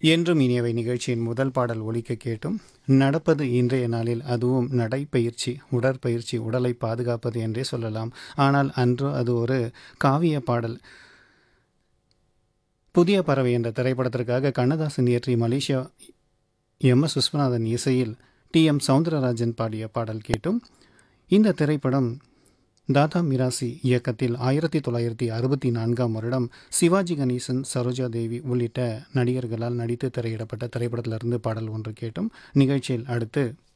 என்றும் இனியவை நிகழ்ச்சியின் முதல் பாடல் ஒலிக்க கேட்டும் நடப்பது இன்றைய நாளில் அதுவும் நடைப்பயிற்சி உடற்பயிற்சி உடலை பாதுகாப்பது என்றே சொல்லலாம் ஆனால் அன்று அது ஒரு காவிய பாடல் புதிய பறவை என்ற திரைப்படத்திற்காக கண்ணதாசன் இயற்றி மலேசியா எம் எஸ் விஸ்வநாதன் இசையில் டி எம் சவுந்தரராஜன் பாடிய பாடல் கேட்டும் இந்த திரைப்படம் தாதா மிராசி இயக்கத்தில் ஆயிரத்தி தொள்ளாயிரத்தி அறுபத்தி நான்காம் வருடம் சிவாஜி கணேசன் சரோஜா தேவி உள்ளிட்ட நடிகர்களால் நடித்து திரையிடப்பட்ட திரைப்படத்திலிருந்து பாடல் ஒன்று கேட்டும் நிகழ்ச்சியில் அடுத்து